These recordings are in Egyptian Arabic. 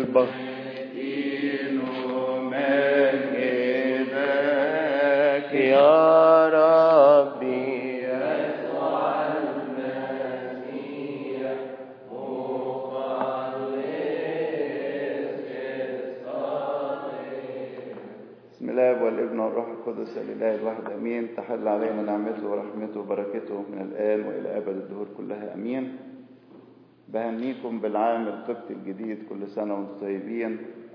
طيبة مجدك يا ربي بسم الله والابن والروح القدس الاله الواحد امين تحل علينا نعمته ورحمته وبركته من الان والى ابد الدهور كلها امين بهنيكم بالعام القبطي الجديد كل سنه وانتم طيبين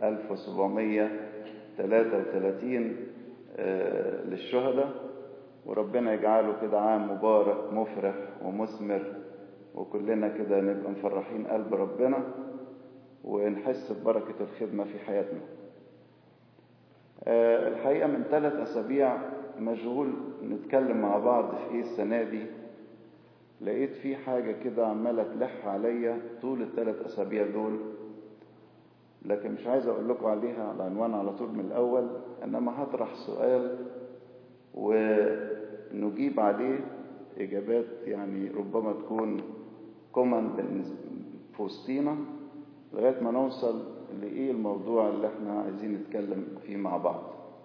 1733 آه، للشهداء وربنا يجعله كده عام مبارك مفرح ومثمر وكلنا كده نبقى مفرحين قلب ربنا ونحس ببركه الخدمه في حياتنا آه، الحقيقة من ثلاث أسابيع مشغول نتكلم مع بعض في إيه السنة دي لقيت في حاجة كده عمالة تلح عليا طول الثلاث أسابيع دول لكن مش عايز أقول لكم عليها على العنوان على طول من الأول إنما هطرح سؤال ونجيب عليه إجابات يعني ربما تكون كومن في وسطينا لغاية ما نوصل لإيه الموضوع اللي احنا عايزين نتكلم فيه مع بعض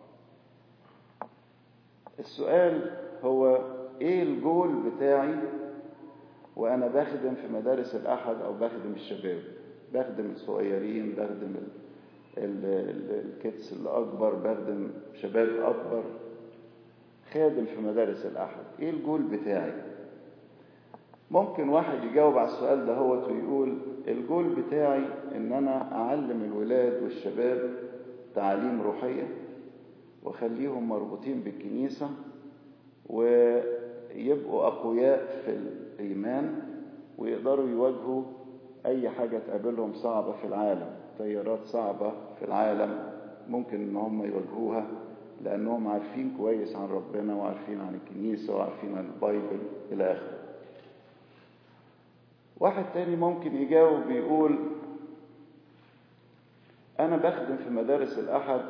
السؤال هو ايه الجول بتاعي وانا بخدم في مدارس الاحد او بخدم الشباب بخدم الصغيرين بخدم ال- ال- ال- الكيدز الاكبر بخدم شباب اكبر خادم في مدارس الاحد ايه الجول بتاعي ممكن واحد يجاوب على السؤال ده هو ويقول الجول بتاعي ان انا اعلم الولاد والشباب تعاليم روحية واخليهم مربوطين بالكنيسة ويبقوا اقوياء في الايمان ويقدروا يواجهوا اي حاجة تقابلهم صعبة في العالم تيارات صعبة في العالم ممكن ان هم يواجهوها لانهم عارفين كويس عن ربنا وعارفين عن الكنيسة وعارفين عن البايبل الى اخره واحد تاني ممكن يجاوب بيقول أنا بخدم في مدارس الأحد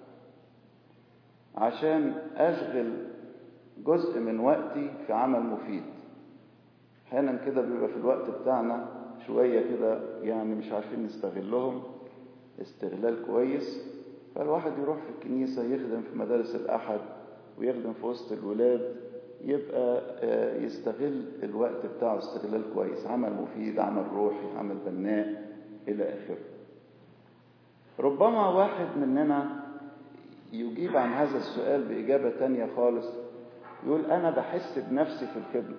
عشان أشغل جزء من وقتي في عمل مفيد أحيانا كده بيبقى في الوقت بتاعنا شوية كده يعني مش عارفين نستغلهم استغلال كويس فالواحد يروح في الكنيسة يخدم في مدارس الأحد ويخدم في وسط الولاد يبقى آه، يستغل الوقت بتاعه استغلال كويس عمل مفيد عمل روحي عمل بناء إلى آخره ربما واحد مننا يجيب عن هذا السؤال بإجابة تانية خالص يقول أنا بحس بنفسي في الخدمة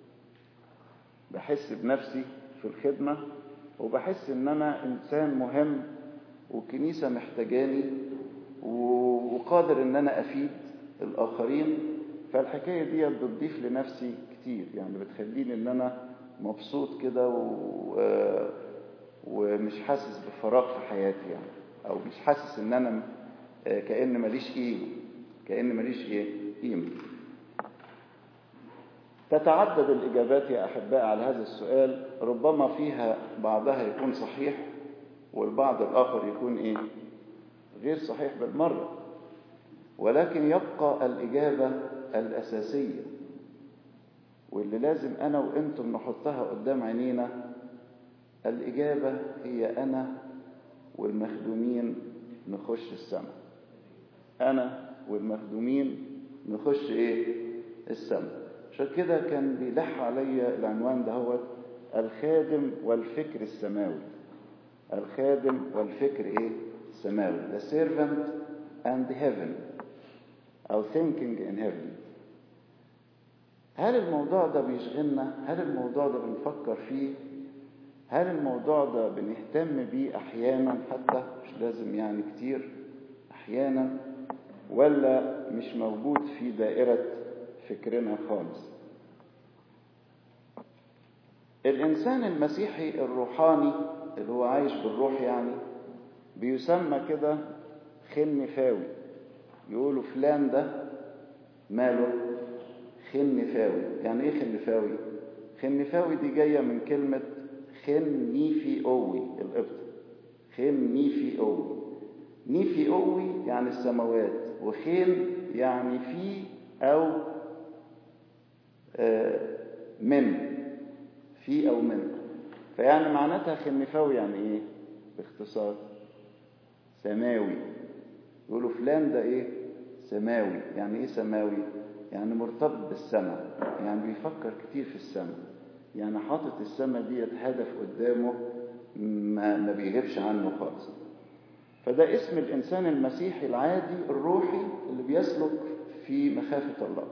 بحس بنفسي في الخدمة وبحس إن أنا إنسان مهم والكنيسة محتاجاني و- وقادر إن أنا أفيد الآخرين فالحكاية دي بتضيف لنفسي كتير يعني بتخليني إن أنا مبسوط كده و... ومش حاسس بفراغ في حياتي يعني أو مش حاسس إن أنا آه، كأن ماليش قيمة كأن ماليش إيه قيمة تتعدد الإجابات يا أحباء على هذا السؤال ربما فيها بعضها يكون صحيح والبعض الآخر يكون إيه غير صحيح بالمرة ولكن يبقى الإجابة الأساسية واللي لازم أنا وإنتم نحطها قدام عينينا الإجابة هي أنا والمخدومين نخش السماء أنا والمخدومين نخش إيه السماء عشان كده كان بيلح عليا العنوان ده هو الخادم والفكر السماوي الخادم والفكر ايه السماوي the servant and heaven أو thinking in heaven هل الموضوع ده بيشغلنا هل الموضوع ده بنفكر فيه هل الموضوع ده بنهتم بيه أحيانا حتى مش لازم يعني كتير أحيانا ولا مش موجود في دائرة فكرنا خالص الإنسان المسيحي الروحاني اللي هو عايش بالروح يعني بيسمى كده خنفاوي يقولوا فلان ده ماله خنفاوي يعني ايه خنفاوي خنفاوي دي جاية من كلمة خنيفي أوي القبط خنيفي أوي نيفي أوي يعني السماوات وخين يعني في أو آه، من في أو من فيعني معناتها خنفاوي يعني إيه باختصار سماوي يقولوا فلان ده ايه سماوي يعني ايه سماوي يعني مرتبط بالسماء يعني بيفكر كتير في السماء يعني حاطط السماء ديت هدف قدامه ما, ما بيغيبش عنه خالص فده اسم الإنسان المسيحي العادي الروحي اللي بيسلك في مخافة الله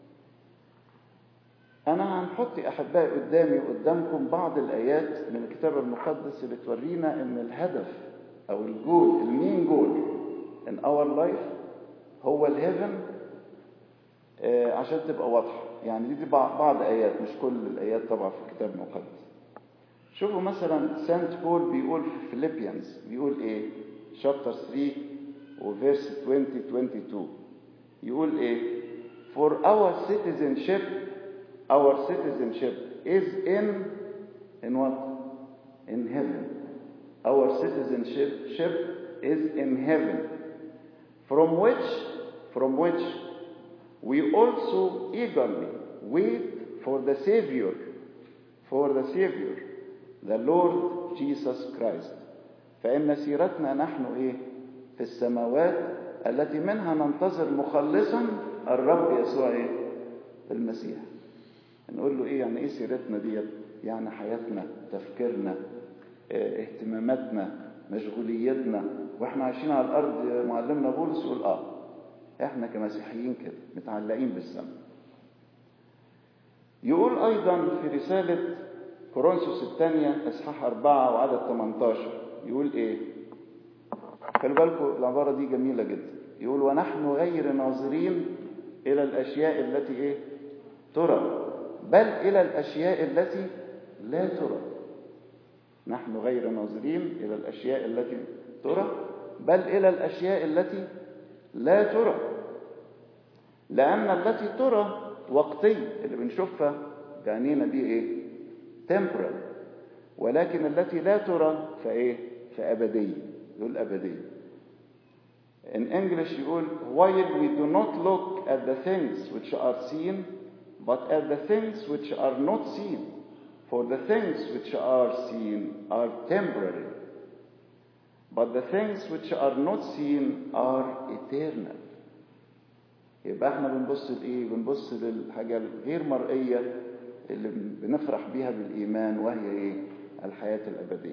أنا هنحط أحبائي قدامي وقدامكم بعض الآيات من الكتاب المقدس اللي تورينا إن الهدف أو الجول المين جول in our life هو الهيفن آه عشان تبقى واضحة يعني دي, دي بعض آيات مش كل الآيات طبعا في الكتاب المقدس شوفوا مثلا سانت بول بيقول في فيليبيانز بيقول ايه شابتر 3 وفيرس 20 22 يقول ايه for our citizenship our citizenship is in in what in heaven our citizenship ship is in heaven from which from which we also eagerly wait for the savior for the savior the Lord Jesus Christ فإن سيرتنا نحن إيه في السماوات التي منها ننتظر مخلصا الرب يسوع إيه المسيح نقول له إيه يعني إيه سيرتنا ديت يعني حياتنا تفكيرنا اه اهتماماتنا مشغوليتنا واحنا عايشين على الارض معلمنا بولس يقول اه احنا كمسيحيين كده متعلقين بالسماء يقول ايضا في رساله كورنثوس الثانية إصحاح أربعة وعدد 18 يقول إيه؟ خلوا بالكم العبارة دي جميلة جدا يقول ونحن غير ناظرين إلى الأشياء التي إيه؟ ترى بل إلى الأشياء التي لا ترى نحن غير ناظرين إلى الأشياء التي ترى بل إلى الأشياء التي لا ترى لأن التي ترى وقتية اللي بنشوفها بعينينا دي إيه؟ temporal ولكن التي لا ترى فايه فأبدية يقول أبدية in English يقول while we do not look at the things which are seen but at the things which are not seen for the things which are seen are temporary but the things which are not seen are eternal يبقى احنا بنبص لايه بنبص للحاجه الغير مرئيه اللي بنفرح بيها بالإيمان وهي إيه؟ الحياة الأبدية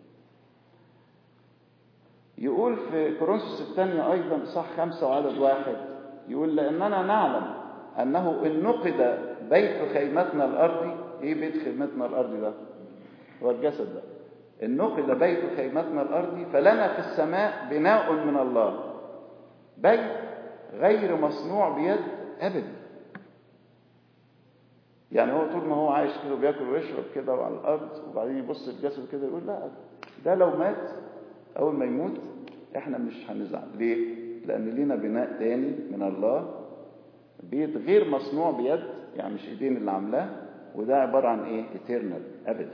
يقول في كورنثوس الثانية أيضا صح خمسة وعدد واحد يقول لأننا نعلم أنه إن نقد بيت خيمتنا الأرضي إيه بيت خيمتنا الأرضي ده؟ هو الجسد ده إن نقد بيت خيمتنا الأرضي فلنا في السماء بناء من الله بيت غير مصنوع بيد أبدا يعني هو طول ما هو عايش كده بياكل ويشرب كده وعلى الارض وبعدين يبص الجسد كده يقول لا ده لو مات اول ما يموت احنا مش هنزعل ليه لان لينا بناء تاني من الله بيت غير مصنوع بيد يعني مش ايدين اللي عاملاه وده عباره عن ايه ايترنال ابدي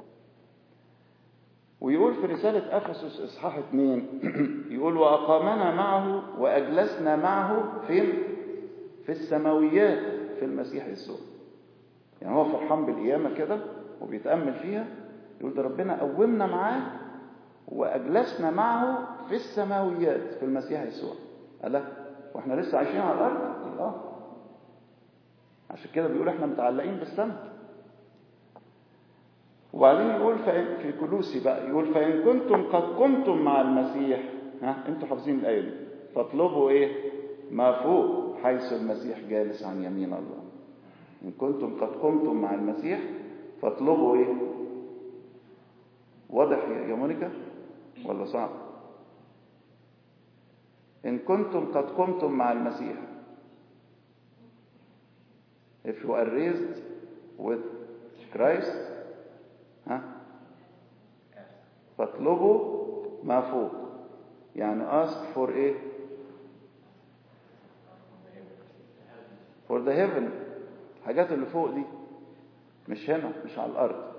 ويقول في رسالة أفسس إصحاح 2 يقول وأقامنا معه وأجلسنا معه فين؟ في السماويات في المسيح يسوع يعني هو فرحان بالقيامة كده وبيتأمل فيها يقول ده ربنا قومنا معاه وأجلسنا معه في السماويات في المسيح يسوع قال واحنا لسه عايشين على الأرض اه عشان كده بيقول احنا متعلقين بالسماء وبعدين يقول في كلوسي بقى يقول فإن كنتم قد قمتم مع المسيح ها انتوا حافظين الآية دي فاطلبوا ايه ما فوق حيث المسيح جالس عن يمين الله إن كنتم قد قمتم مع المسيح فاطلبوا إيه؟ واضح يا مونيكا ولا صعب؟ إن كنتم قد قمتم مع المسيح if you are raised with Christ ها فاطلبوا ما فوق يعني ask for ايه for the heaven الحاجات اللي فوق دي مش هنا مش على الارض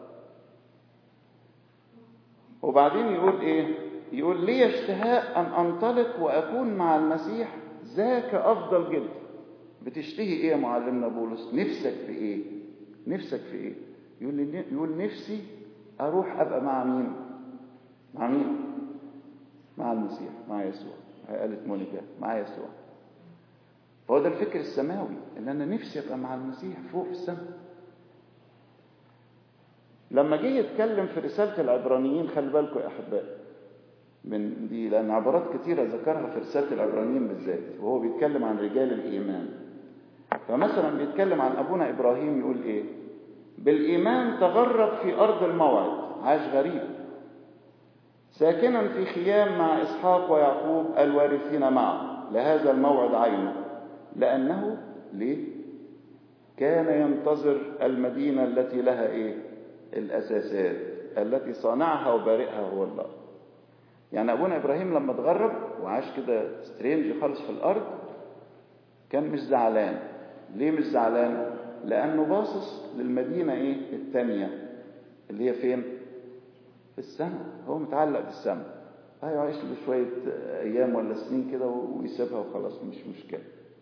وبعدين يقول ايه يقول لي اشتهاء ان انطلق واكون مع المسيح ذاك افضل جدا بتشتهي ايه يا معلمنا بولس نفسك في ايه نفسك في ايه يقول لي يقول نفسي اروح ابقى مع مين مع مين مع المسيح مع يسوع قالت مونيكا مع يسوع فهو ده الفكر السماوي ان انا نفسي ابقى مع المسيح فوق في السماء لما جه يتكلم في رسالة العبرانيين خلي بالكم يا أحبائي من دي لأن عبارات كتيرة ذكرها في رسالة العبرانيين بالذات وهو بيتكلم عن رجال الإيمان فمثلا بيتكلم عن أبونا إبراهيم يقول إيه بالإيمان تغرب في أرض الموعد عاش غريب ساكنا في خيام مع إسحاق ويعقوب الوارثين معه لهذا الموعد عينه لأنه ليه كان ينتظر المدينة التي لها إيه الأساسات التي صانعها وبارئها هو الله يعني أبونا إبراهيم لما اتغرب وعاش كده سترينج خالص في الأرض كان مش زعلان ليه مش زعلان لأنه باصص للمدينة إيه التانية اللي هي فين في السماء هو متعلق بالسماء هيعيش له شوية أيام ولا سنين كده ويسيبها وخلاص مش مشكلة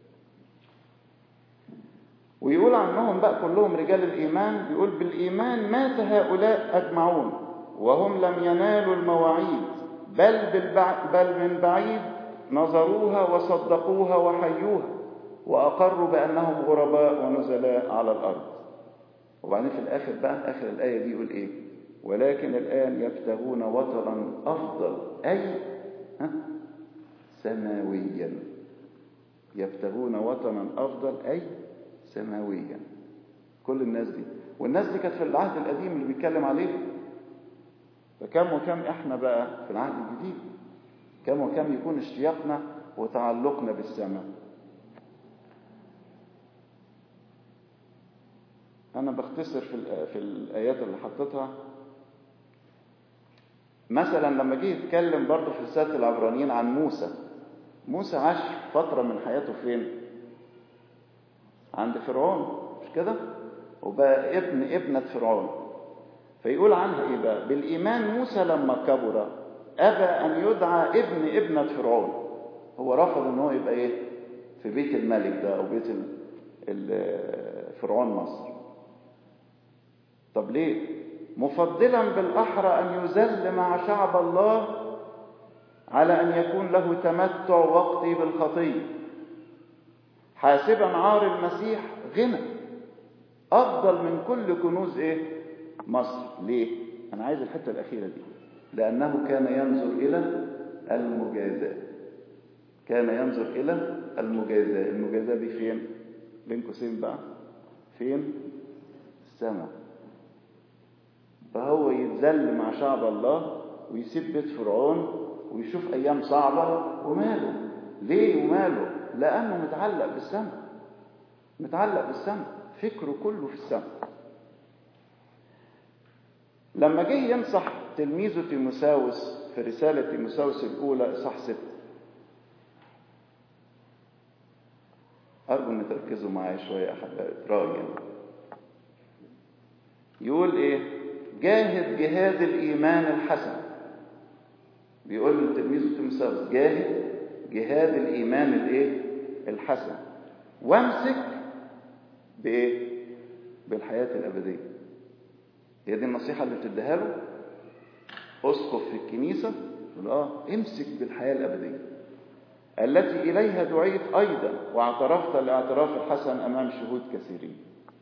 ويقول عنهم بقى كلهم رجال الإيمان بيقول بالإيمان مات هؤلاء أجمعون وهم لم ينالوا المواعيد بل, بالبع... بل من بعيد نظروها وصدقوها وحيوها وأقروا بأنهم غرباء ونزلاء على الأرض وبعدين في الآخر بقى آخر الآية دي يقول إيه ولكن الآن يبتغون وطنا أفضل أي ها سماويا يبتغون وطنا أفضل أي سماويا كل الناس دي والناس دي كانت في العهد القديم اللي بيتكلم عليه فكم وكم احنا بقى في العهد الجديد كم وكم يكون اشتياقنا وتعلقنا بالسماء انا بختصر في في الايات اللي حطيتها مثلا لما جه يتكلم برضه في رساله العبرانيين عن موسى موسى عاش فتره من حياته فين عند فرعون مش كده وبقى ابن ابنة فرعون فيقول عنها ايه بقى بالايمان موسى لما كبر ابى ان يدعى ابن ابنة فرعون هو رفض ان هو يبقى ايه في بيت الملك ده او بيت فرعون مصر طب ليه مفضلا بالاحرى ان يذل مع شعب الله على ان يكون له تمتع وقتي بالخطيه حاسبا عار المسيح غنى افضل من كل كنوز ايه مصر ليه انا عايز الحته الاخيره دي لانه كان ينظر الى المجازاه كان ينظر الى المجازاه المجازاه دي فين بين قوسين بقى فين السماء فهو يتذل مع شعب الله ويسيب بيت فرعون ويشوف ايام صعبه وماله ليه وماله لأنه متعلق بالسماء متعلق بالسماء فكره كله في السماء لما جه ينصح تلميذه تيموساوس في رسالة تيموساوس الأولى إصحاح ستة أرجو إن تركزوا معايا شوية أحبائي راجل يقول إيه؟ جاهد جهاد الإيمان الحسن بيقول لتلميذه تيموساوس جاهد جهاد الإيمان الإيه؟ الحسن وامسك بإيه؟ بالحياة الأبدية هي دي النصيحة اللي بتديها له أسقف في الكنيسة يقول آه امسك بالحياة الأبدية التي إليها دعيت أيضا واعترفت الاعتراف الحسن أمام شهود كثيرين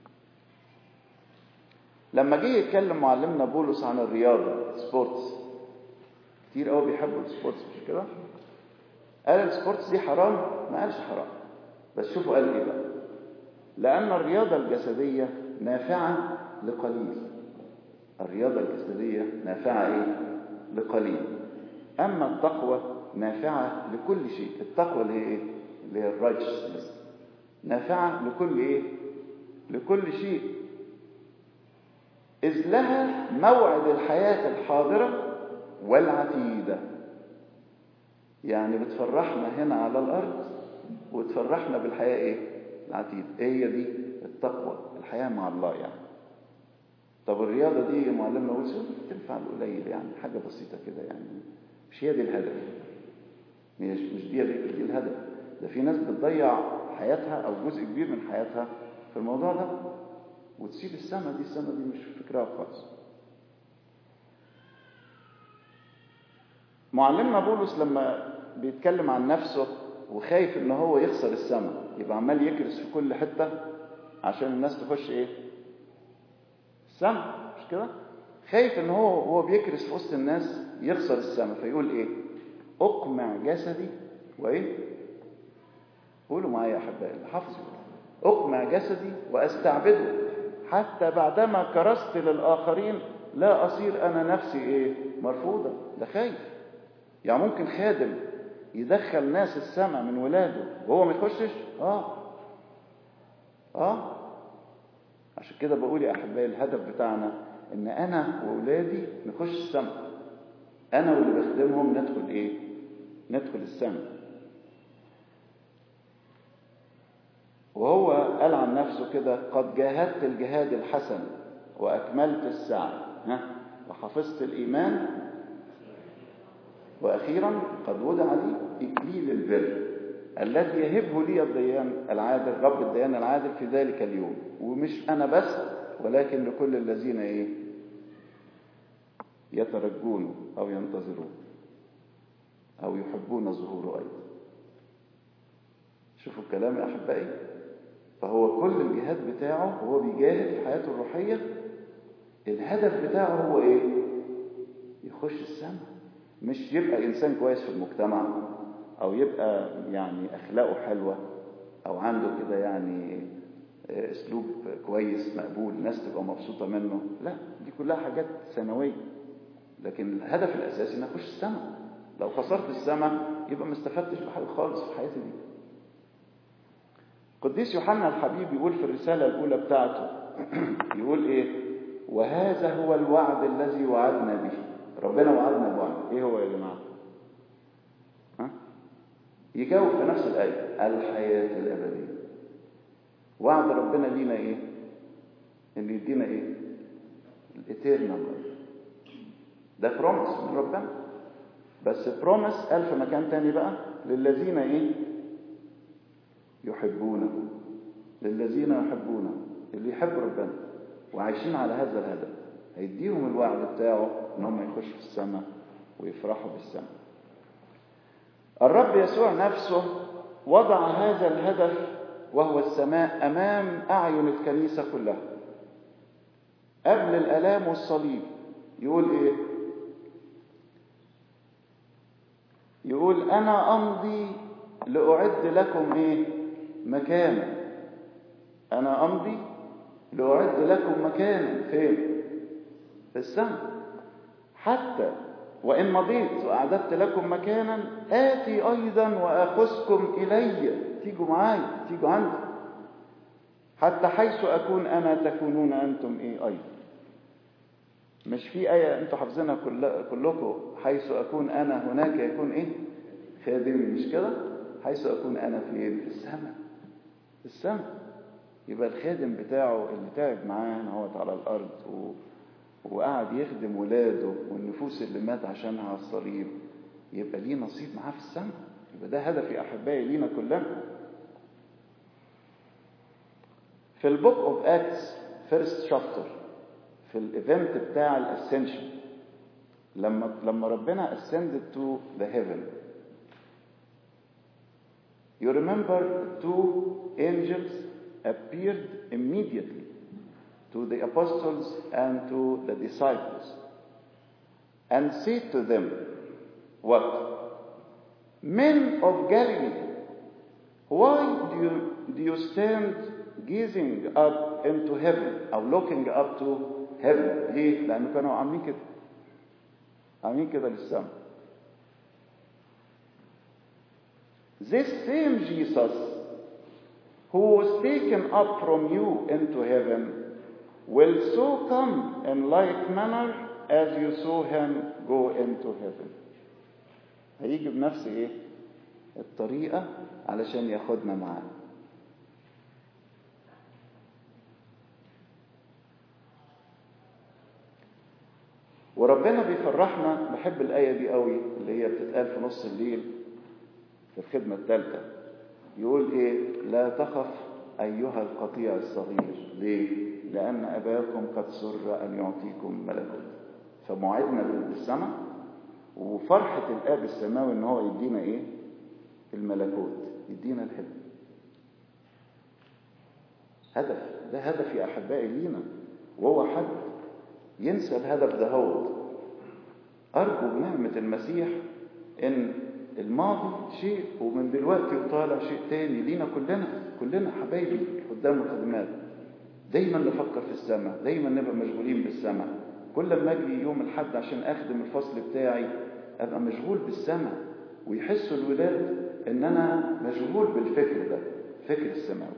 لما جه يتكلم معلمنا بولس عن الرياضة سبورتس كتير قوي بيحبوا السبورتس مش كده؟ قال السبورتس دي حرام ما قالش حرام بس شوفوا قال ايه بقى لأن الرياضة الجسدية نافعة لقليل الرياضة الجسدية نافعة ايه لقليل أما التقوى نافعة لكل شيء التقوى اللي هي ايه اللي هي الرايتشنس نافعة لكل ايه لكل شيء إذ لها موعد الحياة الحاضرة والعتيدة يعني بتفرحنا هنا على الأرض وتفرحنا بالحياة إيه؟ العتيد هي دي التقوى الحياة مع الله يعني طب الرياضة دي معلمنا قول تنفع القليل يعني حاجة بسيطة كده يعني مش هي دي الهدف مش مش دي دي الهدف ده في ناس بتضيع حياتها أو جزء كبير من حياتها في الموضوع ده وتسيب السما دي السما دي مش فكرها خالص معلمنا بولس لما بيتكلم عن نفسه وخايف ان هو يخسر السماء يبقى عمال يكرس في كل حته عشان الناس تخش ايه السماء مش كده خايف ان هو وهو بيكرس في وسط الناس يخسر السماء فيقول ايه اقمع جسدي وايه قولوا معايا يا احبائي حافظوا اقمع جسدي واستعبده حتى بعدما كرست للاخرين لا اصير انا نفسي ايه مرفوضه ده خايف يعني ممكن خادم يدخل ناس السماء من ولاده وهو ما يخشش اه اه عشان كده بقول يا احبائي الهدف بتاعنا ان انا واولادي نخش السماء انا واللي بخدمهم ندخل ايه ندخل السماء وهو قال عن نفسه كده قد جاهدت الجهاد الحسن واكملت السعي ها وحفظت الايمان واخيرا قد وضع لي اكليل البر الذي يهبه لي الديان العادل رب الديان العادل في ذلك اليوم ومش انا بس ولكن لكل الذين ايه يترجون او ينتظرون او يحبون ظهوره ايضا شوفوا الكلام يا احبائي فهو كل الجهاد بتاعه وهو بيجاهد في حياته الروحيه الهدف بتاعه هو ايه يخش السماء مش يبقى انسان كويس في المجتمع او يبقى يعني اخلاقه حلوه او عنده كده يعني اسلوب كويس مقبول الناس تبقى مبسوطه منه لا دي كلها حاجات ثانويه لكن الهدف الاساسي ان اخش السماء لو خسرت السماء يبقى ما استفدتش بحاجه خالص في حياتي دي قديس يوحنا الحبيب يقول في الرساله الاولى بتاعته يقول ايه وهذا هو الوعد الذي وعدنا به ربنا وعدنا بوعد ايه هو يا جماعه ها يجاوب في نفس الايه الحياه الابديه وعد ربنا لينا ايه ان يدينا ايه الاتيرنال ده بروميس من ربنا بس بروميس قال في مكان تاني بقى للذين ايه يحبونه للذين يحبونه اللي يحب ربنا وعايشين على هذا الهدف هيديهم الوعد بتاعه ان هم يخشوا في السماء ويفرحوا بالسماء الرب يسوع نفسه وضع هذا الهدف وهو السماء امام اعين الكنيسه كلها قبل الالام والصليب يقول ايه يقول انا امضي لاعد لكم ايه مكانا انا امضي لاعد لكم مكانا فين في السماء حتى وإن مضيت وأعددت لكم مكانا آتي أيضا وآخذكم إلي تيجوا معايا تيجوا عندي حتى حيث أكون أنا تكونون أنتم إيه أيضا مش في آية أنتوا حافظينها كل... كلكم حيث أكون أنا هناك يكون إيه خادمي مش كده حيث أكون أنا فين في السماء في السماء يبقى الخادم بتاعه اللي تعب معاه هو على الأرض و... وقعد يخدم ولاده والنفوس اللي مات عشانها على الصليب يبقى ليه نصيب معاه في السماء يبقى ده هدف يا احبائي لينا كلنا في البوك اوف اكتس فيرست شابتر في الايفنت بتاع الاسنشن لما لما ربنا ascended to the heaven you remember two angels appeared immediately to the apostles and to the disciples and said to them, What? Men of Galilee, why do you, do you stand gazing up into heaven or looking up to heaven? ليه؟ لأنه كانوا عاملين كده عاملين كده للسماء. This same Jesus who was taken up from you into heaven will so come in like manner as you saw him go into heaven هيجي بنفس ايه الطريقة علشان ياخدنا معاه وربنا بيفرحنا بحب الآية دي قوي اللي هي بتتقال في نص الليل في الخدمة الثالثة يقول ايه لا تخف أيها القطيع الصغير ليه لأن أباكم قد سر أن يعطيكم ملكوت فموعدنا بالسماء وفرحة الآب السماوي إن هو يدينا إيه الملكوت يدينا الحلم هدف ده هدف يا أحبائي لينا وهو حد ينسى الهدف ده هو أرجو بنعمة المسيح إن الماضي شيء ومن دلوقتي وطالع شيء تاني لينا كلنا كلنا حبايبي قدام الخدمات دايما نفكر في السماء دايما نبقى مشغولين بالسماء كل ما اجي يوم الحد عشان اخدم الفصل بتاعي ابقى مشغول بالسماء ويحسوا الولاد ان انا مشغول بالفكر ده فكر السماوي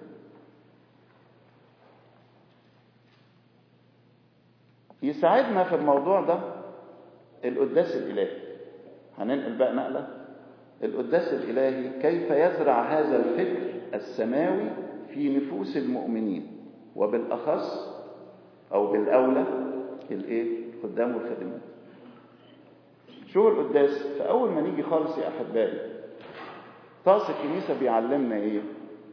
يساعدنا في الموضوع ده القداس الالهي هننقل بقى نقله القداس الالهي كيف يزرع هذا الفكر السماوي في نفوس المؤمنين وبالاخص او بالاولى الايه قدام الخدمات شو القداس فاول ما نيجي خالص يا احبائي طاس الكنيسه بيعلمنا ايه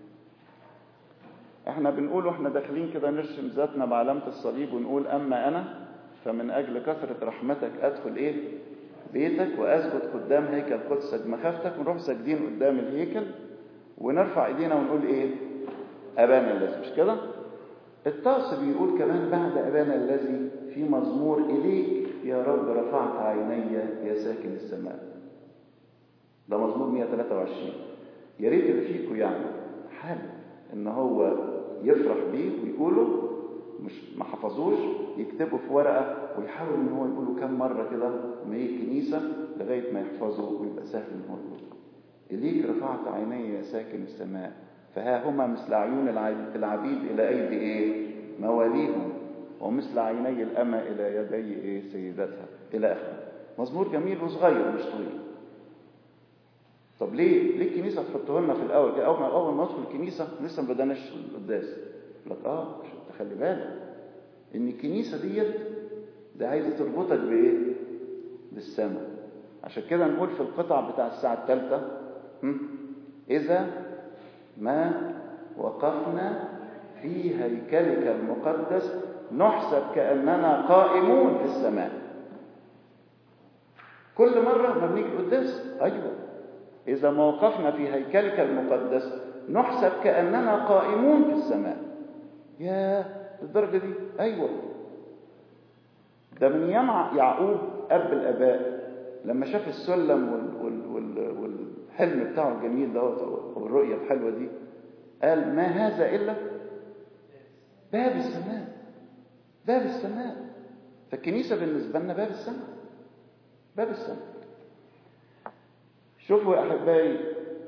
احنا بنقول واحنا داخلين كده نرسم ذاتنا بعلامه الصليب ونقول اما انا فمن اجل كثره رحمتك ادخل ايه بيتك واسجد قدام هيكل قدسك مخافتك ونروح ساجدين قدام الهيكل ونرفع ايدينا ونقول ايه ابانا الذي مش كده الطقس بيقول كمان بعد ابانا الذي في مزمور اليك يا رب رفعت عيني يا ساكن السماء ده مزمور 123 يا ريت اللي فيكم يعني حابب ان هو يفرح بيه ويقوله مش ما حفظوش يكتبه في ورقه ويحاول ان هو يقوله كم مره كده ما هي الكنيسه لغايه ما يحفظه ويبقى سهل ان هو يقوله اليك رفعت عيني يا ساكن السماء فها هما مثل عيون العبيد الى ايدي ايه مواليهم ومثل عيني الأمة إلى يدي إيه سيدتها إلى آخره مزمور جميل وصغير مش طويل طب ليه ليه الكنيسة تحطه لنا في الأول كده أول ما أول ما أدخل الكنيسة لسه ما بدأناش القداس يقول لك آه عشان تخلي بالك إن الكنيسة ديت ده عايزة تربطك بإيه؟ بالسماء عشان كده نقول في القطع بتاع الساعة الثالثة إذا ما وقفنا في هيكلك المقدس نحسب كأننا قائمون في السماء كل مرة ما بنيجي القداس أيوة إذا ما وقفنا في هيكلك المقدس نحسب كأننا قائمون في السماء يا للدرجة دي أيوة ده من يمع يعقوب أب الآباء لما شاف السلم وال وال وال والحلم بتاعه الجميل ده والرؤية الحلوة دي قال ما هذا إلا باب السماء باب السماء فالكنيسة بالنسبة لنا باب السماء باب السماء شوفوا يا أحبائي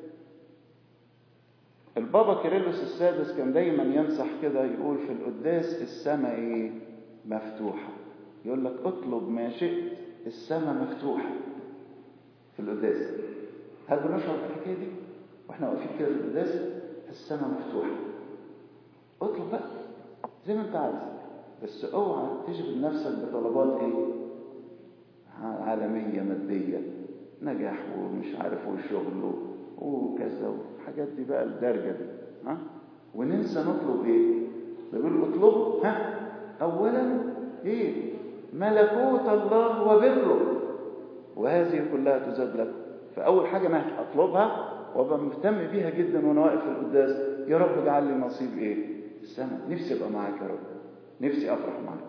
البابا كيرلس السادس كان دايما ينصح كده يقول في القداس السماء ايه مفتوحة يقول لك اطلب ما شئت السماء مفتوحة في القداس هل بنشعر بالحكاية دي واحنا واقفين كده في القداس السماء مفتوحة اطلب بقى زي ما انت عايز بس اوعى تشغل نفسك بطلبات ايه عالمية مادية نجاح ومش عارف وشغل وكذا والحاجات دي بقى الدرجة دي ها وننسى نطلب ايه بيقول اطلبوا ها اولا ايه ملكوت الله وبره وهذه كلها تزاد لكم فاول حاجه انا اطلبها وابقى مهتم بيها جدا وانا واقف في القداس يا رب اجعل لي نصيب ايه السماء نفسي ابقى معاك يا رب نفسي افرح معاك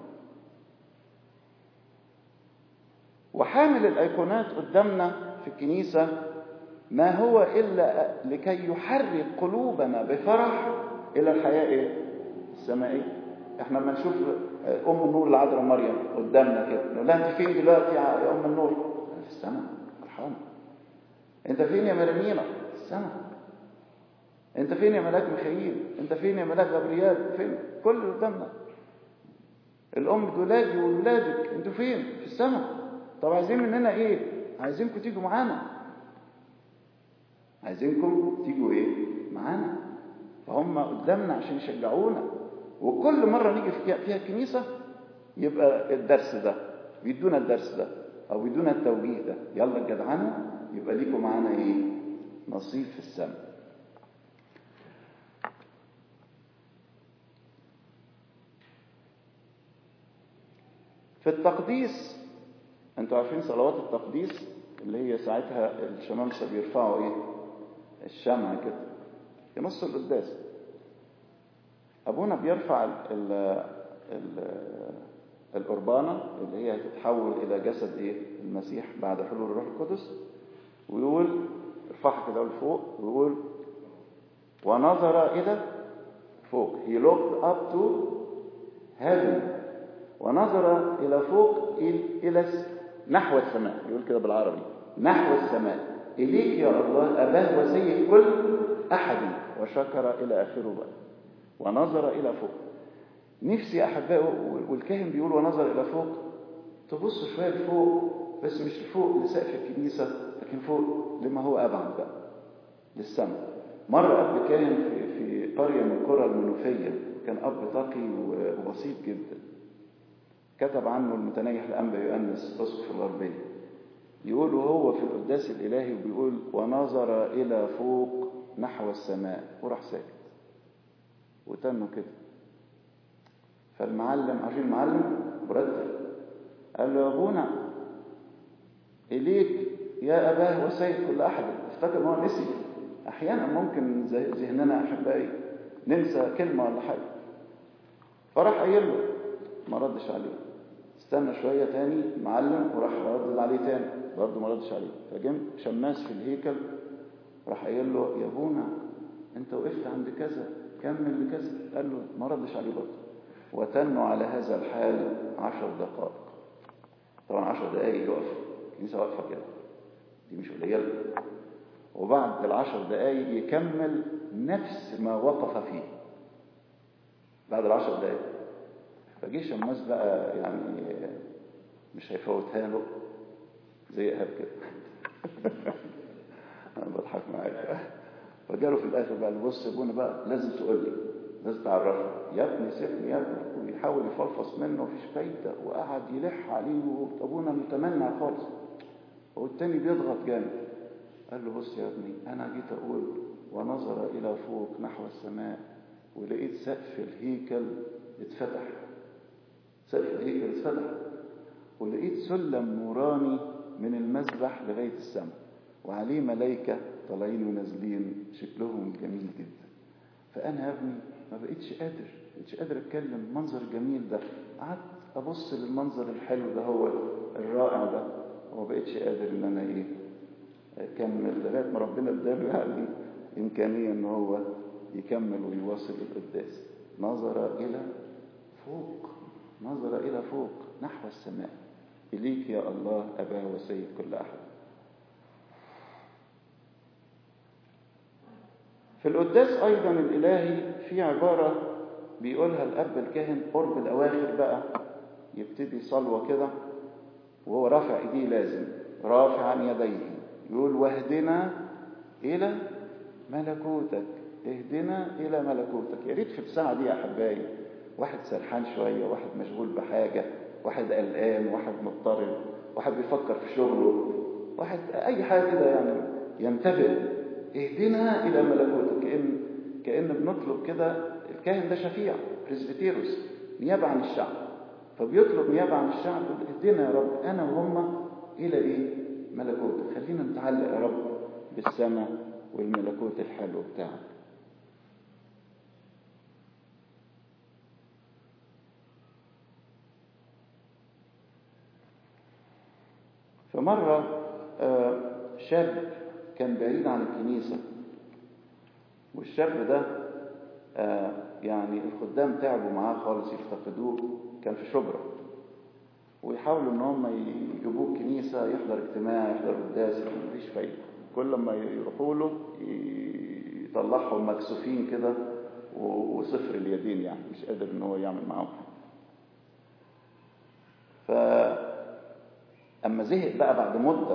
وحامل الايقونات قدامنا في الكنيسه ما هو الا لكي يحرك قلوبنا بفرح الى الحياه ايه السمائيه احنا لما نشوف ام النور العذراء مريم قدامنا كده نقول لها انت فين دلوقتي يا ام النور في السماء فرحانه انت فين يا مريمينا في السماء انت فين يا ملاك ميخائيل انت فين يا ملاك غبريال فين كل اللي قدامنا الام دولادي وولادك انتوا فين في السماء طب عايزين مننا ايه عايزينكم تيجوا معانا عايزينكم تيجوا ايه معانا فهم قدامنا عشان يشجعونا وكل مرة نيجي فيها الكنيسة يبقى الدرس ده بيدونا الدرس ده او بيدونا التوجيه ده يلا الجدعنة يبقى ليكم معانا ايه نصيب في السماء في التقديس انتوا عارفين صلوات التقديس اللي هي ساعتها الشمامسة بيرفعوا ايه الشمع كده في نص القداس ابونا بيرفع ال ال ال القربانة اللي هي هتتحول إلى جسد إيه؟ المسيح بعد حلول الروح القدس ويقول ارفعها كده لفوق ويقول ونظر إلى فوق he looked up to heaven ونظر إلى فوق إلى نحو السماء يقول كده بالعربي نحو السماء إليك يا الله أباه وسيد كل أحد وشكر إلى آخره بقى ونظر إلى فوق نفسي أحبائه والكاهن بيقول ونظر إلى فوق تبص شوية لفوق بس مش لفوق لسقف الكنيسة لكن فوق لما هو أبعد بقى للسماء مرة أب كاهن في, في قرية من القرى المنوفية كان أب تقي وبسيط جدا كتب عنه المتنيح الأنبا يؤنس أسقف الغربية يقول وهو في القداس الإلهي وبيقول ونظر إلى فوق نحو السماء وراح ساكت وتنه كده فالمعلم عارفين المعلم مرتب قال له يا ابونا اليك يا اباه وسيد كل احد افتكر ان هو نسي احيانا ممكن ذهننا احبائي ننسى كلمه ولا حاجه فراح قايل له ما ردش عليه استنى شويه تاني معلم وراح رد عليه تاني برضه ما ردش عليه فجم شماس في الهيكل راح قايل له يا ابونا انت وقفت عند كذا كمل لكذا قال له ما ردش عليه برضه وتنوا على هذا الحال عشر دقائق طبعا عشر دقائق يقف الكنيسة واقفة كده دي مش قليلة وبعد العشر دقائق يكمل نفس ما وقف فيه بعد العشر دقائق فجه شماس بقى يعني مش هيفوتها له زي ايهاب كده انا بضحك معاك فجاله في الاخر بقى بص يا ابونا بقى لازم تقول لي لازم تعرفه يا ابني سيبني يا ابني ويحاول يفلفص منه مفيش فايدة وقعد يلح عليه وابونا متمنع خالص والتاني بيضغط جامد قال له بص يا ابني انا جيت اقول ونظر الى فوق نحو السماء ولقيت سقف الهيكل اتفتح سقف الهيكل اتفتح ولقيت سلم نوراني من المسبح لغاية السماء وعليه ملايكة طالعين ونازلين شكلهم جميل جدا فأنا يا ابني ما بقيتش قادر ما بقيتش قادر أتكلم المنظر الجميل ده قعدت أبص للمنظر الحلو ده هو الرائع ده وما بقيتش قادر إن أنا إيه أكمل لغاية ما ربنا اداله يعني إمكانية إن هو يكمل ويواصل القداس نظر إلى فوق نظر إلى فوق نحو السماء إليك يا الله أباه وسيد كل أحد في القداس أيضا الإلهي في عبارة بيقولها الأب الكاهن قرب الأواخر بقى يبتدي صلوة كده وهو رافع إيديه لازم رافعا يديه يقول واهدنا إلى ملكوتك اهدنا إلى ملكوتك يا ريت في الساعة دي يا أحبائي واحد سرحان شوية واحد مشغول بحاجة واحد قلقان واحد مضطرب واحد بيفكر في شغله واحد أي حاجة كده يعني ينتبه اهدنا إلى ملكوتك كأن كأن بنطلب كده الكاهن ده شفيع بريسبيتيروس نيابة عن الشعب فبيطلب نيابة عن الشعب اهدنا يا رب أنا وهم إلى إيه ملكوتك خلينا نتعلق يا رب بالسماء والملكوت الحلو بتاعك فمرة شاب كان بعيد عن الكنيسة والشاب ده يعني الخدام تعبوا معاه خالص يفتقدوه كان في شبرا ويحاولوا ان هم يجيبوه الكنيسة يحضر اجتماع يحضر قداس مفيش فايدة كل ما يروحوا له يطلعهم مكسوفين كده وصفر اليدين يعني مش قادر ان هو يعمل معاهم ف اما زهق بقى بعد مده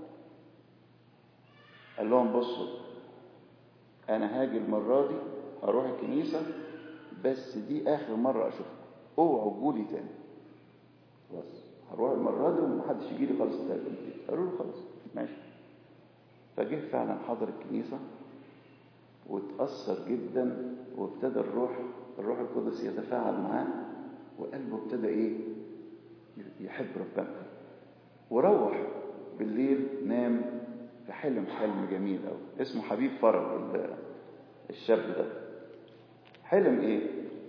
قال لهم بصوا انا هاجي المره دي اروح الكنيسه بس دي اخر مره اشوفكم اوعوا تجولي تاني خلاص هروح المره دي ومحدش يجي لي خالص تاني قالوا له خلاص ماشي فجه فعلا حضر الكنيسه واتأثر جدا وابتدى الروح الروح القدس يتفاعل معاه وقلبه ابتدى ايه يحب ربنا وروح بالليل نام في حلم حلم جميل قوي اسمه حبيب فرج ال- الشاب ده حلم ايه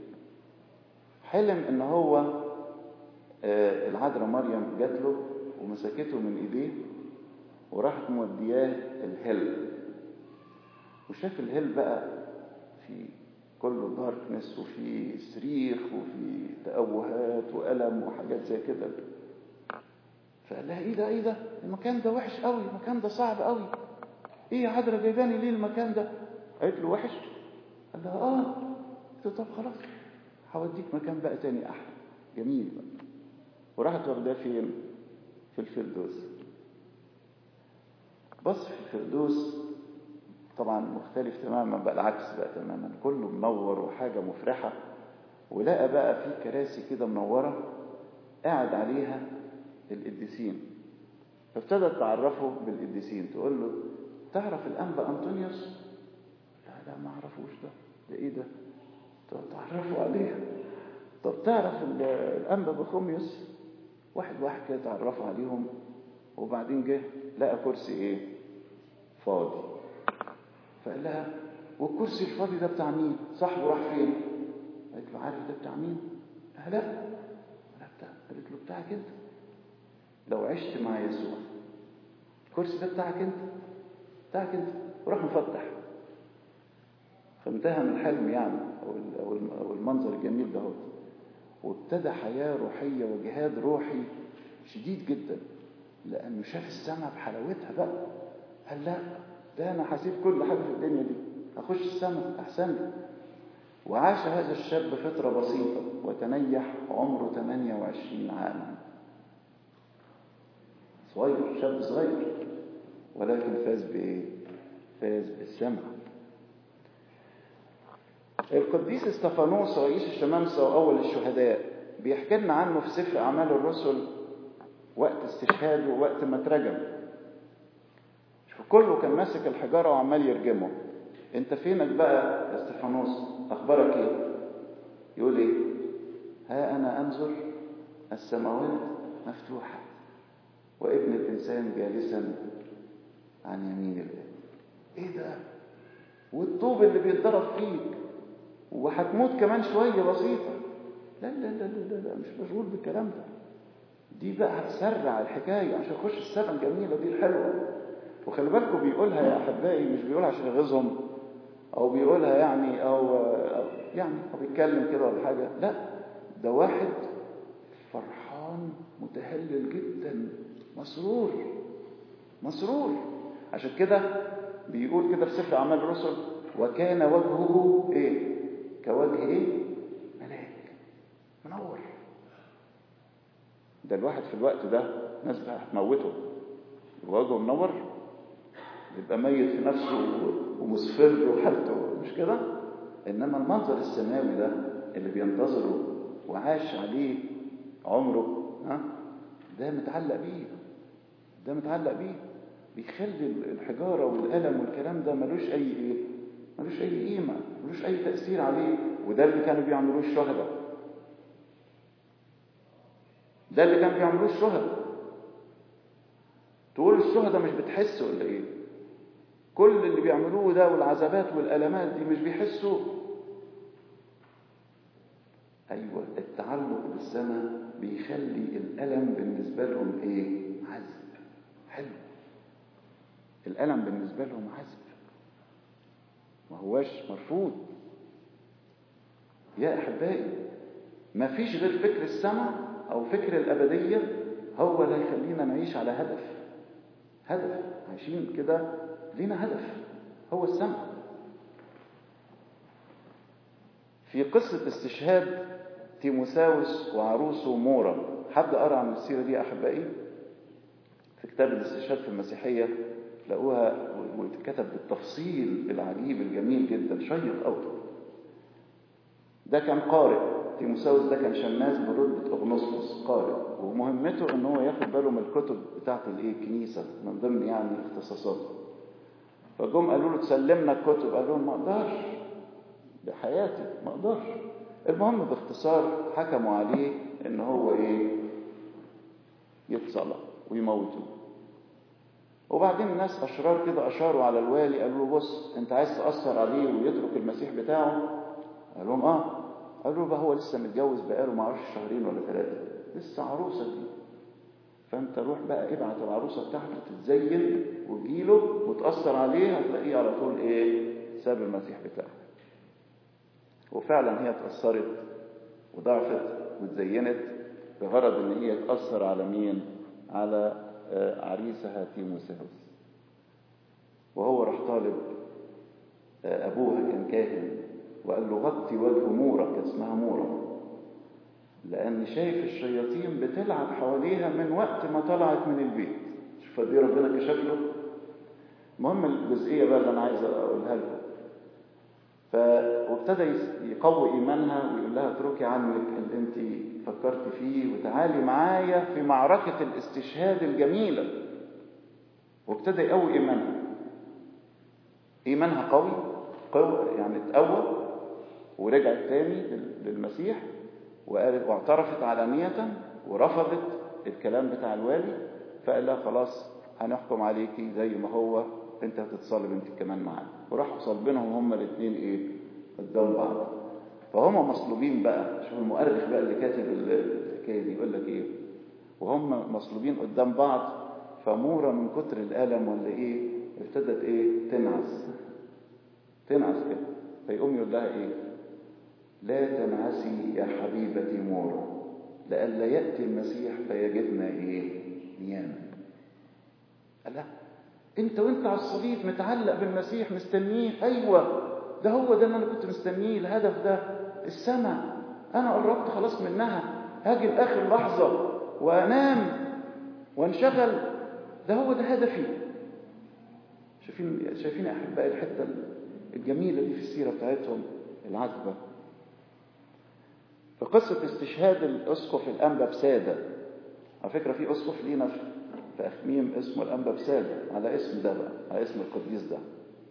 حلم ان هو آه، العذراء مريم جات له ومسكته من ايديه وراحت مودياه الهل وشاف الهل بقى في كله داركنس وفي صريخ وفي تأوهات وألم وحاجات زي كده فقال لها ايه ده ايه ده المكان ده وحش قوي المكان ده صعب قوي ايه يا عذرا جايباني ليه المكان ده قالت له وحش قال لها اه قلت له طب خلاص هوديك مكان بقى تاني احلى جميل بقى وراحت واخداه فين في الفردوس بص في الفردوس طبعا مختلف تماما بقى العكس بقى تماما كله منور وحاجة مفرحة ولقى بقى في كراسي كده منورة قاعد عليها القديسين فابتدت تعرفه بالقديسين تقول له تعرف الأنبا أنطونيوس لا لا ما اعرفوش ده ده ايه ده طب تعرفوا عليه طب تعرف ال- الأنبا بخوميوس واحد واحد كده تعرفوا عليهم وبعدين جه لقى كرسي ايه فاضي فقال لها والكرسي الفاضي ده بتاع مين صاحبه راح فين قالت له عارف ده بتاع مين قال لا لا بتاع قالت له بتاعك انت لو عشت مع يسوع الكرسي ده بتاعك انت بتاعك انت وراح مفتح فانتهى من الحلم يعني او ال- او الم- أو المنظر الجميل ده وابتدى حياه روحيه وجهاد روحي شديد جدا لانه شاف السماء بحلاوتها بقى قال لا ده انا هسيب كل حاجه في الدنيا دي هخش السماء احسن لي وعاش هذا الشاب فترة بسيطة وتنيح عمره 28 عاما صغير شاب صغير ولكن فاز بإيه؟ فاز بالسمع القديس استفانوس رئيس الشمامسة وأول الشهداء بيحكي لنا عنه في سفر أعمال الرسل وقت استشهاده ووقت ما اترجم شوف كله كان ماسك الحجارة وعمال يرجمه انت فينك بقى يا استفانوس اخبارك ايه يقول ايه ها انا انظر السماوات مفتوحة وابن الانسان جالسا عن يمين الله ايه ده والطوب اللي بيتضرب فيك وهتموت كمان شوية بسيطة لا لا لا لا لا, لا مش مشغول بالكلام ده دي بقى هتسرع الحكاية عشان تخش السنة الجميلة دي الحلوة وخلي بالكم بيقولها يا أحبائي مش بيقولها عشان يغيظهم أو بيقولها يعني أو, أو يعني أو بيتكلم كده ولا حاجة لا ده واحد فرحان متهلل جدا مسرور مسرور عشان كده بيقول كده في سفر أعمال الرسل وكان وجهه إيه كوجه إيه ملاك منور ده الواحد في الوقت ده ناس هتموته وجهه منور يبقى ميت في نفسه ومصفر وحالته مش كده انما المنظر السماوي ده اللي بينتظره وعاش عليه عمره ها ده متعلق بيه ده متعلق بيه بيخلي الحجاره والقلم والكلام ده ملوش اي ايه ملوش اي قيمه ملوش اي تاثير عليه وده اللي كانوا بيعملوه الشهداء ده اللي كانوا بيعملوه الشهداء تقول الشهداء مش بتحس ولا ايه كل اللي بيعملوه ده والعذابات والالمات دي مش بيحسوا ايوه التعلق بالسماء بيخلي الالم بالنسبه لهم ايه عذب حلو الالم بالنسبه لهم عذب ما هواش مرفوض يا احبائي ما فيش غير فكر السماء او فكر الابديه هو اللي هيخلينا نعيش على هدف هدف عايشين كده لينا هدف هو السمع في قصة استشهاد تيموساوس وعروسه مورا حد قرأ عن السيرة دي أحبائي في كتاب الاستشهاد في المسيحية لقوها واتكتب بالتفصيل العجيب الجميل جدا شيق قوي ده كان قارئ تيموساوس ده كان شماس برتبة أغنسطس قارئ ومهمته ان هو ياخد باله من الكتب بتاعت الايه الكنيسة من ضمن يعني اختصاصاته فجم قالوا له تسلمنا الكتب قال لهم ما اقدرش ده حياتي ما اقدرش المهم باختصار حكموا عليه ان هو ايه يتصلى ويموتوه وبعدين الناس أشرار كده أشاروا على الوالي قالوا له بص أنت عايز تأثر عليه ويترك المسيح بتاعه قال لهم آه قالوا له بقى هو لسه متجوز بقاله ما اعرفش شهرين ولا ثلاثة لسه عروسة دي فأنت روح بقى ابعت العروسة بتاعته تتزين وتجيله وتأثر عليه هتلاقيه على طول إيه ساب المسيح بتاعه وفعلا هي اتأثرت وضعفت وتزينت بغرض ان هي تأثر على مين على عريسها تيموساوس وهو راح طالب ابوها كان كاهن وقال له غطي وجه مورا كان اسمها مورا لان شايف الشياطين بتلعب حواليها من وقت ما طلعت من البيت شوف دي ربنا كشف له المهم الجزئيه بقى اللي انا عايز اقولها لكم ف... وابتدى يقوي ايمانها ويقول لها اتركي عنك اللي انت فكرت فيه وتعالي معايا في معركة الاستشهاد الجميلة وابتدى يقوي ايمانها ايمانها قوي قوي يعني اتقوى ورجعت تاني للمسيح وقالت واعترفت علانية ورفضت الكلام بتاع الوالي فقال لها خلاص هنحكم عليكي زي ما هو انت هتتصلب انت كمان معانا وراحوا صلبينهم هما الاثنين ايه قدام بعض فهم مصلوبين بقى شوف المؤرخ بقى اللي كاتب الحكايه دي يقول لك ايه وهم مصلوبين قدام بعض فمورة من كتر الألم ولا ايه ابتدت ايه تنعس تنعس كده فيقوم يقول لها ايه لا تنعسي يا حبيبتي مورة لئلا يأتي المسيح فيجدنا ايه نياما قال لها انت وانت على الصليب متعلق بالمسيح مستنيه ايوه ده هو ده اللي انا كنت مستنيه الهدف ده السماء انا قربت خلاص منها هاجي لاخر لحظه وانام وانشغل ده هو ده هدفي شايفين شايفين يا احبائي الحته الجميله دي في السيره بتاعتهم العذبه في قصه استشهاد الاسقف الانبا بساده على فكره في اسقف لينا في أخميم اسمه الأنبا بسادة على اسم ده بقى على اسم القديس ده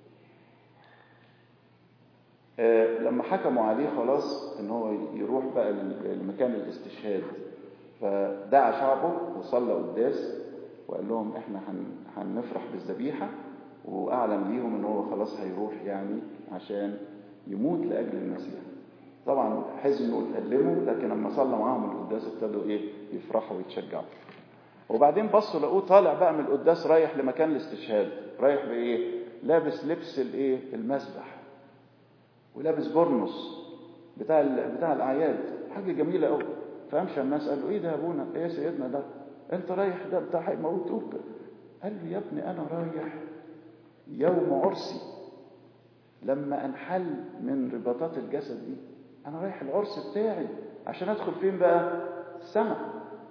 آه لما حكموا عليه خلاص ان هو يروح بقى المكان الاستشهاد فدعا شعبه وصلى قداس وقال لهم احنا هنفرح بالذبيحه واعلن ليهم ان هو خلاص هيروح يعني عشان يموت لاجل المسيح طبعا حزنوا وتألموا لكن لما صلى معاهم القداس ابتدوا ايه يفرحوا ويتشجعوا وبعدين بصوا لقوه طالع بقى من القداس رايح لمكان الاستشهاد رايح بايه لابس لبس الايه المسبح ولابس برنس بتاع بتاع الاعياد حاجه جميله قوي فامشى الناس قال له ايه ده يا ابونا ايه يا سيدنا ده انت رايح ده بتاع هيموتوك قال له يا ابني انا رايح يوم عرسي لما انحل من رباطات الجسد دي انا رايح العرس بتاعي عشان ادخل فين بقى السماء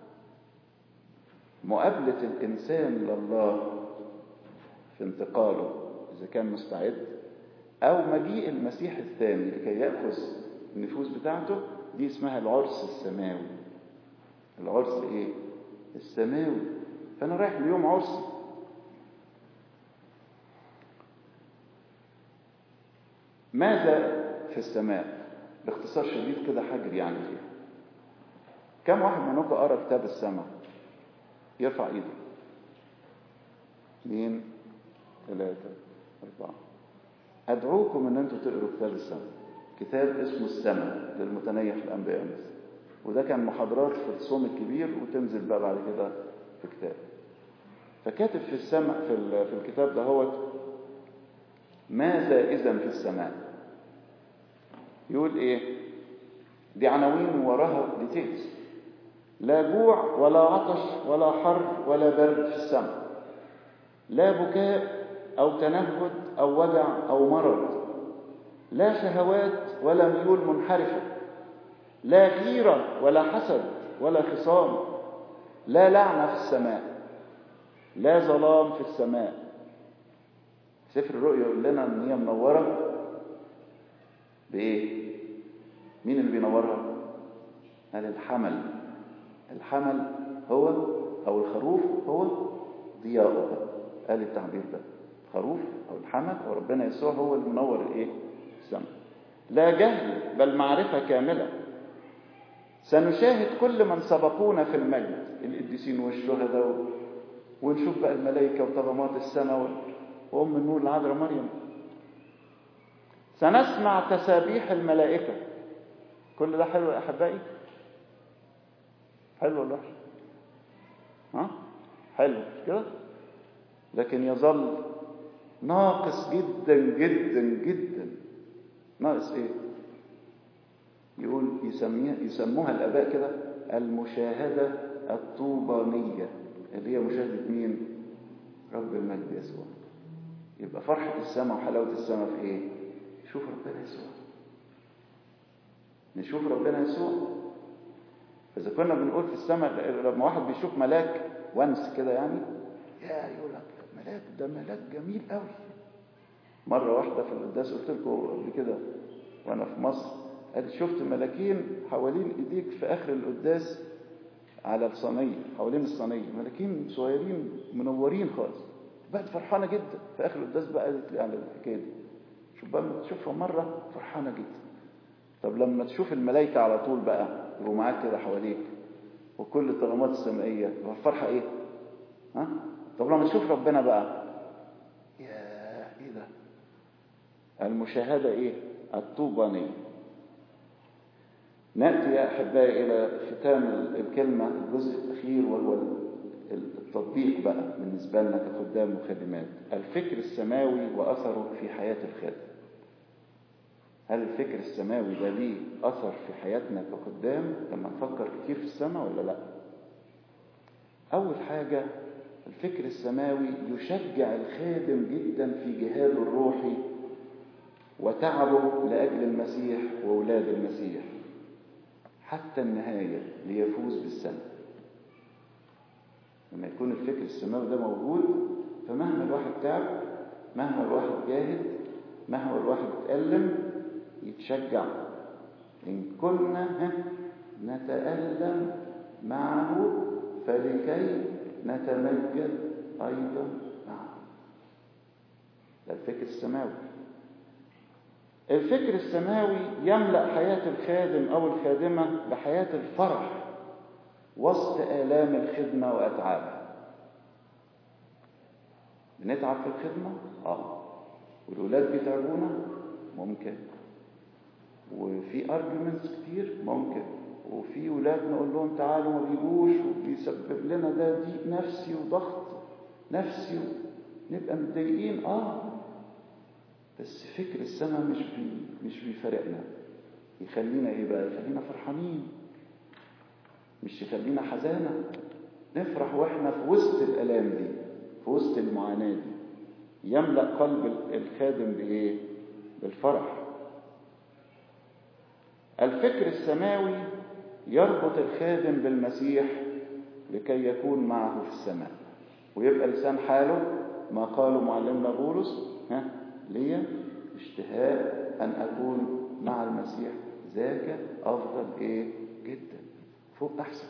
مقابلة الإنسان لله في انتقاله إذا كان مستعد أو مجيء المسيح الثاني لكي يأخذ النفوس بتاعته دي اسمها العرس السماوي العرس إيه؟ السماوي فأنا رايح ليوم عرسي ماذا في السماء باختصار شديد كده حجر يعني فيها كم واحد منكم قرأ كتاب السماء يرفع ايده اثنين ثلاثة أربعة أدعوكم إن أنتوا تقروا كتاب السماء كتاب اسمه السماء للمتنيح الأنبياء مثل وده كان محاضرات في الصوم الكبير وتنزل بقى بعد كده في كتاب فكاتب في السماء في, في الكتاب ده هو ماذا إذا في السماء يقول إيه دي عناوين وراها ديتيلز لا جوع ولا عطش ولا حر ولا برد في السماء لا بكاء أو تنهد أو وجع أو مرض لا شهوات ولا ميول منحرفة لا غيرة ولا حسد ولا خصام لا لعنة في السماء لا ظلام في السماء سفر الرؤيا يقول لنا ان هي منورة بإيه؟ مين اللي بينورها؟ قال الحمل الحمل هو أو الخروف هو ضياؤها قال التعبير ده خروف أو الحمل أو ربنا يسوع هو اللي منور الإيه؟ السماء لا جهل بل معرفة كاملة سنشاهد كل من سبقونا في المجد القديسين والشهداء ونشوف بقى الملائكة وطغمات السماء و- وأم النور العذراء مريم سنسمع تسابيح الملائكة كل ده حلو يا أحبائي حلو ولا وحش ها حلو مش كده لكن يظل ناقص جدا جدا جدا ناقص ايه يقول يسميها يسموها الاباء كده المشاهده الطوبانيه اللي هي مشاهده مين رب المجد يسوع يبقى فرحه السماء وحلاوه السماء في ايه شوف ربنا يسوع نشوف ربنا يسوع إذا كنا بنقول في السماء لما واحد بيشوف ملاك وانس كده يعني يا يقول لك ملاك ده ملاك جميل قوي مرة واحدة في القداس قلت لكم قبل كده وأنا في مصر قالت شفت ملاكين حوالين إيديك في آخر القداس على الصينية حوالين الصينية ملاكين صغيرين منورين خالص بقت فرحانة جدا في آخر القداس بقى قالت لي على الحكاية دي شوف بقى لما تشوفها مرة فرحانة جدا طب لما تشوف الملائكة على طول بقى يبقوا معاك كده حواليك وكل الطغمات السمائية يبقى الفرحة إيه؟ ها؟ طب لما تشوف ربنا بقى يا إيه ده؟ المشاهدة إيه؟ الطوبانية نأتي يا أحبائي إلى ختام الكلمة الجزء الأخير وهو التطبيق بقى بالنسبة لنا كخدام وخادمات الفكر السماوي وأثره في حياة الخادم هل الفكر السماوي ده ليه أثر في حياتنا كخدام لما نفكر كتير في السماء ولا لا أول حاجة الفكر السماوي يشجع الخادم جدا في جهاده الروحي وتعبه لأجل المسيح وأولاد المسيح حتى النهاية ليفوز بالسماء لما يكون الفكر السماوي ده موجود فمهما الواحد تعب مهما الواحد جاهد مهما الواحد اتألم يتشجع إن كنا نتألم معه فلكي نتمجد أيضا معه ده الفكر السماوي الفكر السماوي يملأ حياة الخادم أو الخادمة بحياة الفرح وسط آلام الخدمة وأتعابها بنتعب في الخدمة؟ آه والولاد بيتعبونا؟ ممكن وفي ارجيومنتس كتير ممكن وفي ولاد نقول لهم تعالوا ما بيجوش وبيسبب لنا ده ضيق نفسي وضغط نفسي نبقى متضايقين اه بس فكر السماء مش بي مش بيفارقنا يخلينا ايه بقى يخلينا فرحانين مش يخلينا حزانة نفرح واحنا في وسط الالام دي في وسط المعاناة دي يملأ قلب الخادم بايه بالفرح الفكر السماوي يربط الخادم بالمسيح لكي يكون معه في السماء ويبقى لسان حاله ما قاله معلمنا بولس ها ليا اشتهاء ان اكون مع المسيح ذاك افضل ايه جدا فوق احسن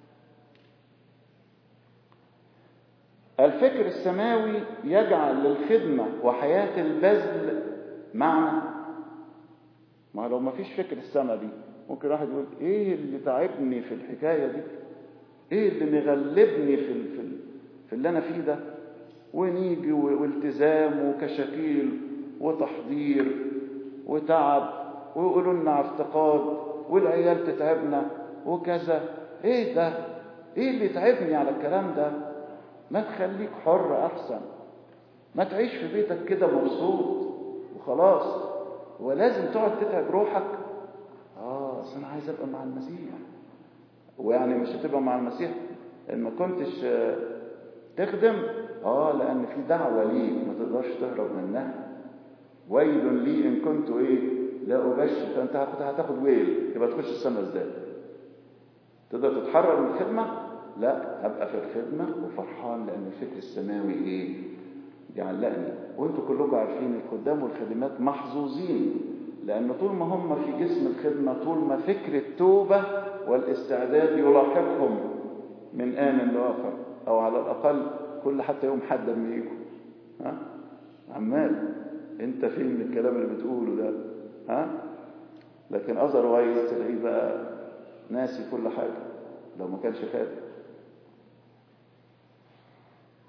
الفكر السماوي يجعل للخدمة وحياة البذل معنى ما لو ما فيش فكر السما دي ممكن واحد يقول ايه اللي تعبني في الحكايه دي ايه اللي مغلبني في ال في, ال في اللي انا فيه ده ونيجي والتزام وكشاكيل وتحضير وتعب ويقولوا لنا افتقاد والعيال تتعبنا وكذا ايه ده ايه اللي تعبني على الكلام ده ما تخليك حر احسن ما تعيش في بيتك كده مبسوط وخلاص ولازم تقعد تتعب روحك اه اصل انا عايز ابقى مع المسيح ويعني مش هتبقى مع المسيح ان ما كنتش تخدم اه لان في دعوه ليك ما تقدرش تهرب منها ويل لي ان كنت ايه لا ابشر فانت هتاخد ويل يبقى تخش السما ازاي تقدر تتحرر من الخدمه لا هبقى في الخدمه وفرحان لان الفكر السماوي ايه يعلقني وانتوا كلكم عارفين الخدام والخادمات محظوظين لان طول ما هم في جسم الخدمه طول ما فكر التوبه والاستعداد يلاحقهم من ان لاخر او على الاقل كل حتى يوم حد لما يجوا ها عمال انت فين من الكلام اللي بتقوله ده ها لكن اذروايز تلاقيه بقى ناسي كل حاجه لو ما كانش خادم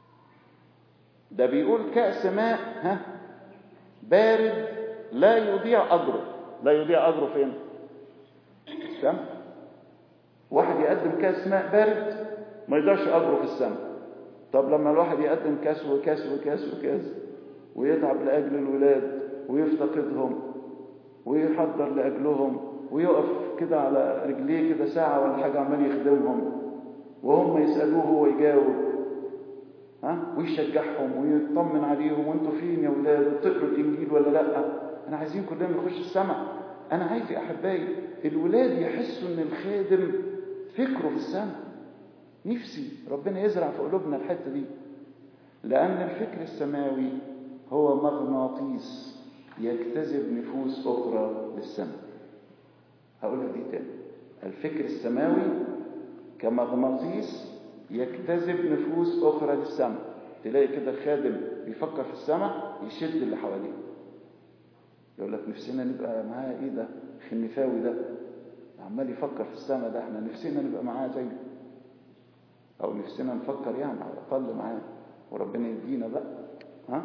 ده بيقول كأس ماء ها بارد لا يضيع أجره لا يضيع أجره فين السماء واحد يقدم كأس ماء بارد ما يضيعش أجره في السماء طب لما الواحد يقدم كاس وكاس وكاس وكاس ويتعب لأجل الولاد ويفتقدهم ويحضر لأجلهم ويقف كده على رجليه كده ساعة ولا حاجة عمال يخدمهم وهم يسألوه ويجاوب ها ويشجعهم ويطمن عليهم وانتوا فين يا ولاد وتقروا الانجيل ولا لا انا عايزين كلنا نخش السماء انا عايز يا احبائي الولاد يحسوا ان الخادم فكره في السماء نفسي ربنا يزرع في قلوبنا الحته دي لان الفكر السماوي هو مغناطيس يجتذب نفوس اخرى للسماء هقولها دي تاني الفكر السماوي كمغناطيس يجتذب نفوس أخرى للسماء تلاقي كده خادم بيفكر في السماء يشد اللي حواليه يقول لك نفسنا نبقى معاه ايه ده خنفاوي ده عمال يفكر في السماء ده احنا نفسنا نبقى معاه زيه او نفسنا نفكر يعني على الاقل معاه وربنا يدينا بقى ها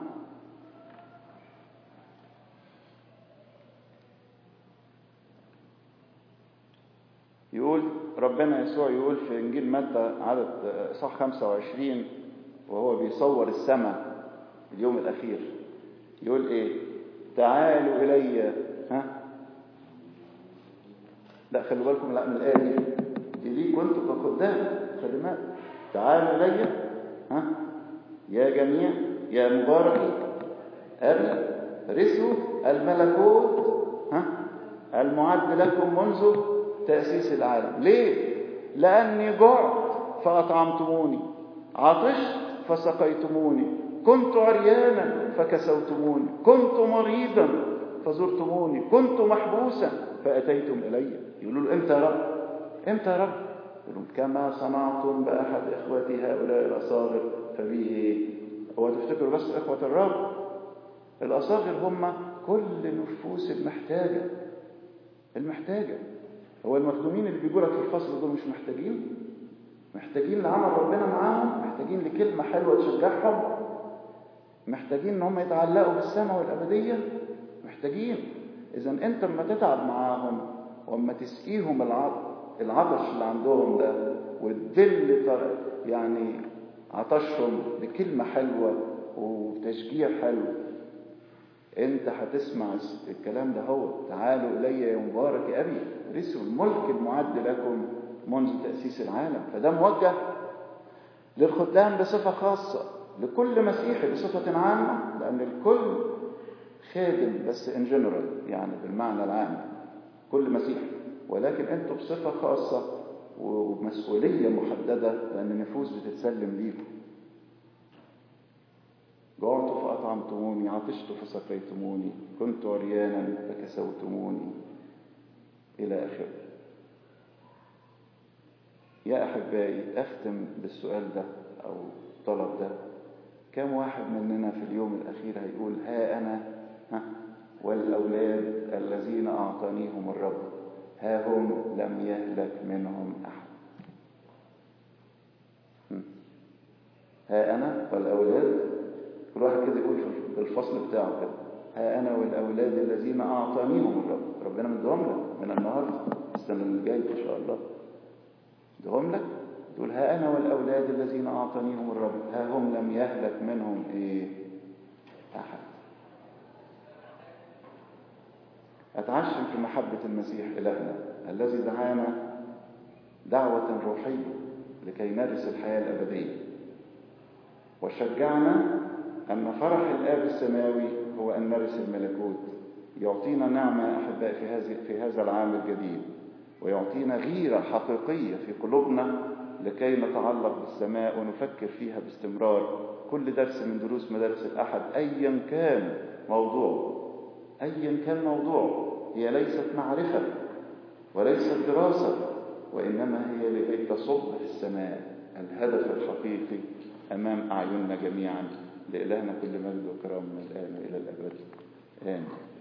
يقول ربنا يسوع يقول في انجيل متى عدد صح 25 وهو بيصور السماء اليوم الاخير يقول ايه تعالوا الي ها لا خلوا بالكم لا من الايه دي دي ليكوا انتوا كخدام خدمات تعالوا الي ها يا جميع يا مبارك ابي رثوا الملكوت ها المعد لكم منذ تأسيس العالم ليه؟ لأني جعت فأطعمتموني عطشت فسقيتموني كنت عريانا فكسوتموني كنت مريضا فزرتموني كنت محبوسا فأتيتم إلي يقولوا له أنت يا رب أنت يا رب يقولون كما صنعتم بأحد إخوتي هؤلاء الأصاغر فبيه إيه؟ هو تفتكروا بس إخوة الرب الأصاغر هم كل نفوس المحتاجة المحتاجة هو المخدومين اللي بيجوا لك في الفصل دول مش محتاجين محتاجين لعمل ربنا معاهم محتاجين لكلمة حلوة تشجعهم محتاجين ان هم يتعلقوا بالسماء والأبدية محتاجين إذا أنت لما تتعب معاهم وما تسقيهم العطش اللي عندهم ده وتدل يعني عطشهم بكلمة حلوة وتشجيع حلو انت هتسمع الكلام ده هو تعالوا الي يا مبارك ابي رثوا الملك المعد لكم منذ تاسيس العالم فده موجه للخدام بصفه خاصه لكل مسيحي بصفه عامه لان الكل خادم بس ان جنرال يعني بالمعنى العام كل مسيحي ولكن انتوا بصفه خاصه ومسؤوليه محدده لان النفوس بتتسلم ليكم جعت فأطعمتموني عطشت فسقيتموني كنت عريانا فكسوتموني إلى آخره يا أحبائي أختم بالسؤال ده أو الطلب ده كم واحد مننا في اليوم الأخير هيقول ها أنا ها والأولاد الذين أعطانيهم الرب ها هم لم يهلك منهم أحد ها أنا والأولاد كل واحد كده يقول في الفصل بتاعه كده ها أنا والأولاد الذين أعطانيهم الرب ربنا مدهم لك من النهاردة السنة اللي جاية إن شاء الله مدهم لك تقول ها أنا والأولاد الذين أعطانيهم الرب ها هم لم يهلك منهم إيه أحد أتعشم في محبة المسيح إلهنا الذي دعانا دعوة روحية لكي نرث الحياة الأبدية وشجعنا أن فرح الآب السماوي هو أن نرث الملكوت يعطينا نعمة يا أحباء في هذه في هذا العام الجديد ويعطينا غيرة حقيقية في قلوبنا لكي نتعلق بالسماء ونفكر فيها باستمرار كل درس من دروس مدارس الأحد أيا كان موضوع أيا كان موضوع هي ليست معرفة وليست دراسة وإنما هي لكي تصب في السماء الهدف الحقيقي أمام أعيننا جميعا لإلهنا كل مجد وكرم من الآن إلى الأبد آمين